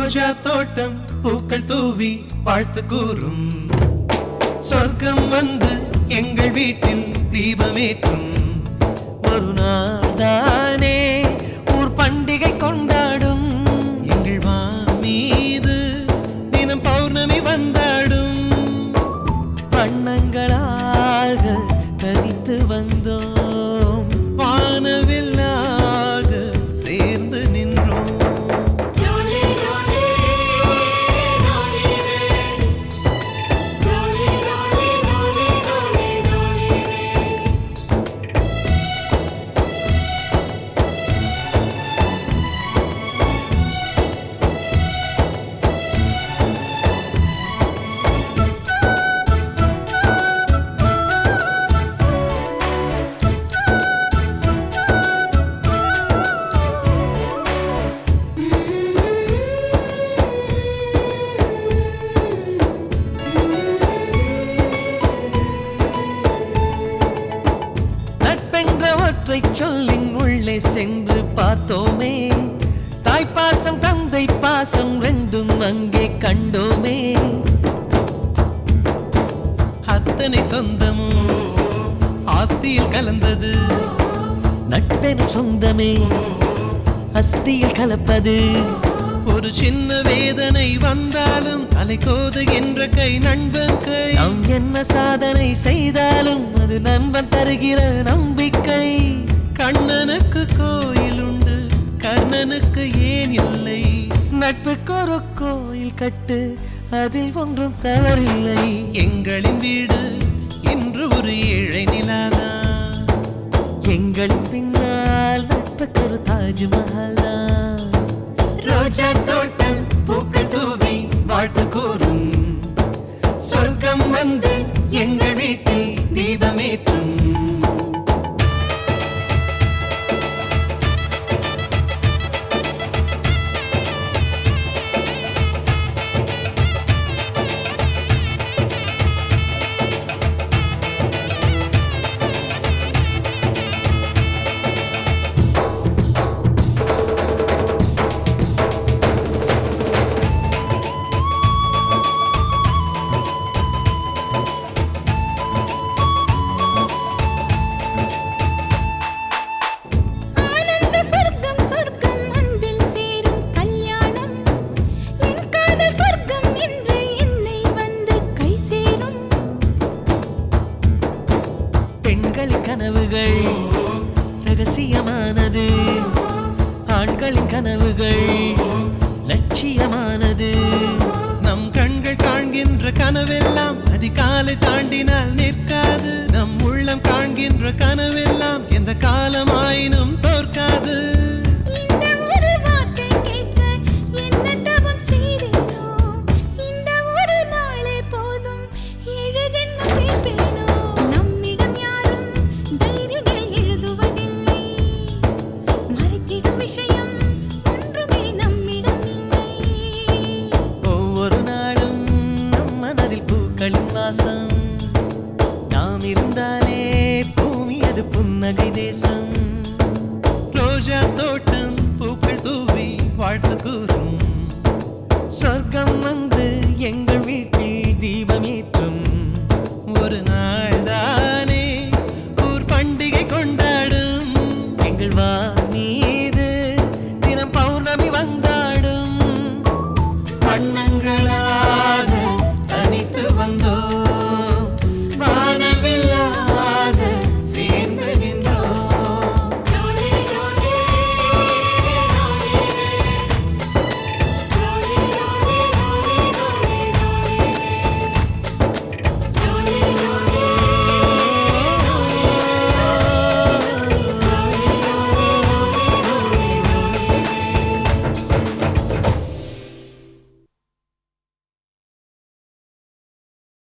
ரோஜா தோட்டம் பூக்கள் தூவி வாழ்த்து கூறும் சொர்க்கம் வந்து எங்கள் வீட்டில் தீபமேற்றும் ஒரு நாள் தானே ஊர் பண்டிகை கொண்டாடும் எங்கள் வா மீது தினம் பௌர்ணமி வந்தாடும் வண்ணங்களாக தனித்து வந்தோம் வானவில்லாக சேர்ந்து நின்றோம் நட்பென்ற ஒற்றை சொல்லின் உள்ளே சென்று பார்த்தோமே தாய்ப்பாசம் தந்தை பாசம் ரெண்டும் அங்கே கண்டோமே அத்தனை சொந்தமும் ஆஸ்தியில் கலந்தது நட்பெனும் சொந்தமே அஸ்தியில் கலப்பது ஒரு சின்ன வேதனை வந்தாலும் அலை கோதுகின்ற கை நண்பன் கை நாம் என்ன சாதனை செய்தாலும் அது நண்பன் தருகிற நம்பிக்கை கண்ணனுக்கு கோயில் உண்டு கர்ணனுக்கு ஏன் இல்லை நட்புக்கு ஒரு கோயில் கட்டு அதில் ஒன்றும் தவறில்லை எங்களின் வீடு இன்று ஒரு ஏழை நிலாதான் எங்கள் பின்னால் நட்புக்கு ஒரு தாஜ்மஹால் தான் ரோஜா தோட்டம் பூக்கள் தூவி வாழ்த்து கூறும் சொர்க்கம் வந்து எங்கள் வீட்டில் தீபமேற்றும் ஆனந்த சொர்க்கம் சொர்க்கம் அன்பில் சேரும் கல்யாணம் என் காதல் சொர்க்கம் என்று என்னை வந்து கை சேரும் பெண்களின் கனவுகள் ரகசியமானது ஆண்களின் கனவுகள் லட்சியமானது நம் கண்கள் காண்கின்ற கனவெல்லாம் அதிகாலை தாண்டினால் நிற்காது நம் உள்ளம் காண்கின்ற கனவெல்லாம் எந்த காலமாயினும் தோற்காது இந்த ஒரு வார்த்தை கேட்க என்ன தவம் செய்தேனோ இந்த ஒரு நாளே போதும் ஏழு ஜென்மம் கேட்பேனோ நம்மிடம் யாரும் டைரிகள் எழுதுவதில்லை மறைத்திடும் விஷயம் ஒன்றுமே நம்மிடம் இல்லை ஒவ்வொரு நாளும் நம் மனதில் பூக்களின் வாசம் நாம் இருந்தாலே பூமி அது புன்னகை தேசம் ரோஜா தோட்டம் பூக்கள் தூவி வாழ்த்து கூறும் சொர்க்கம் வந்து எங்கள் வீட்டில் தீபமேற்றும் ஒரு நாள் தானே ஊர் பண்டிகை கொண்டாடும் எங்கள் வா